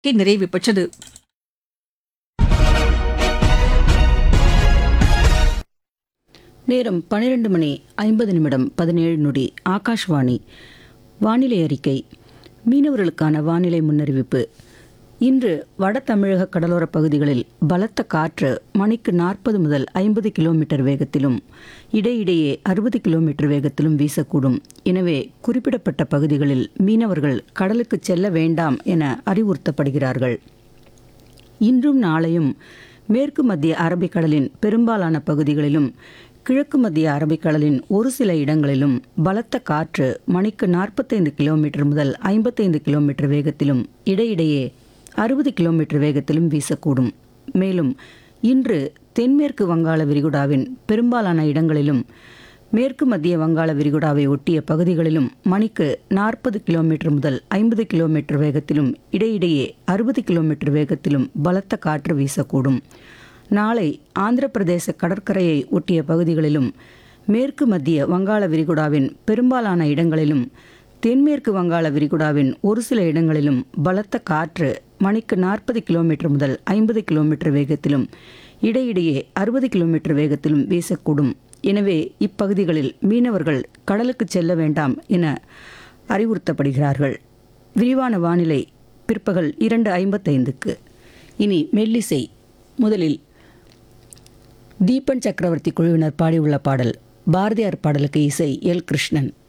நிறைவு பெற்றது நேரம் பன்னிரண்டு மணி ஐம்பது நிமிடம் பதினேழு நொடி ஆகாஷ்வாணி வானிலை அறிக்கை மீனவர்களுக்கான வானிலை முன்னறிவிப்பு இன்று வட தமிழக கடலோரப் பகுதிகளில் பலத்த காற்று மணிக்கு நாற்பது முதல் ஐம்பது கிலோமீட்டர் வேகத்திலும் இடையிடையே அறுபது கிலோமீட்டர் வேகத்திலும் வீசக்கூடும் எனவே குறிப்பிடப்பட்ட பகுதிகளில் மீனவர்கள் கடலுக்கு செல்ல வேண்டாம் என அறிவுறுத்தப்படுகிறார்கள் இன்றும் நாளையும் மேற்கு மத்திய அரபிக்கடலின் பெரும்பாலான பகுதிகளிலும் கிழக்கு மத்திய அரபிக்கடலின் ஒரு சில இடங்களிலும் பலத்த காற்று மணிக்கு நாற்பத்தைந்து கிலோமீட்டர் முதல் ஐம்பத்தைந்து கிலோமீட்டர் வேகத்திலும் இடையிடையே அறுபது கிலோமீட்டர் வேகத்திலும் வீசக்கூடும் மேலும் இன்று தென்மேற்கு வங்காள விரிகுடாவின் பெரும்பாலான இடங்களிலும் மேற்கு மத்திய வங்காள விரிகுடாவை ஒட்டிய பகுதிகளிலும் மணிக்கு நாற்பது கிலோமீட்டர் முதல் ஐம்பது கிலோமீட்டர் வேகத்திலும் இடையிடையே அறுபது கிலோமீட்டர் வேகத்திலும் பலத்த காற்று வீசக்கூடும் நாளை ஆந்திர பிரதேச கடற்கரையை ஒட்டிய பகுதிகளிலும் மேற்கு மத்திய வங்காள விரிகுடாவின் பெரும்பாலான இடங்களிலும் தென்மேற்கு வங்காள விரிகுடாவின் ஒரு சில இடங்களிலும் பலத்த காற்று மணிக்கு நாற்பது கிலோமீட்டர் முதல் ஐம்பது கிலோமீட்டர் வேகத்திலும் இடையிடையே அறுபது கிலோமீட்டர் வேகத்திலும் வீசக்கூடும் எனவே இப்பகுதிகளில் மீனவர்கள் கடலுக்கு செல்ல வேண்டாம் என அறிவுறுத்தப்படுகிறார்கள் விரிவான வானிலை பிற்பகல் இரண்டு ஐம்பத்தைந்துக்கு இனி மெல்லிசை முதலில் தீபன் சக்கரவர்த்தி குழுவினர் பாடியுள்ள பாடல் பாரதியார் பாடலுக்கு இசை எல் கிருஷ்ணன்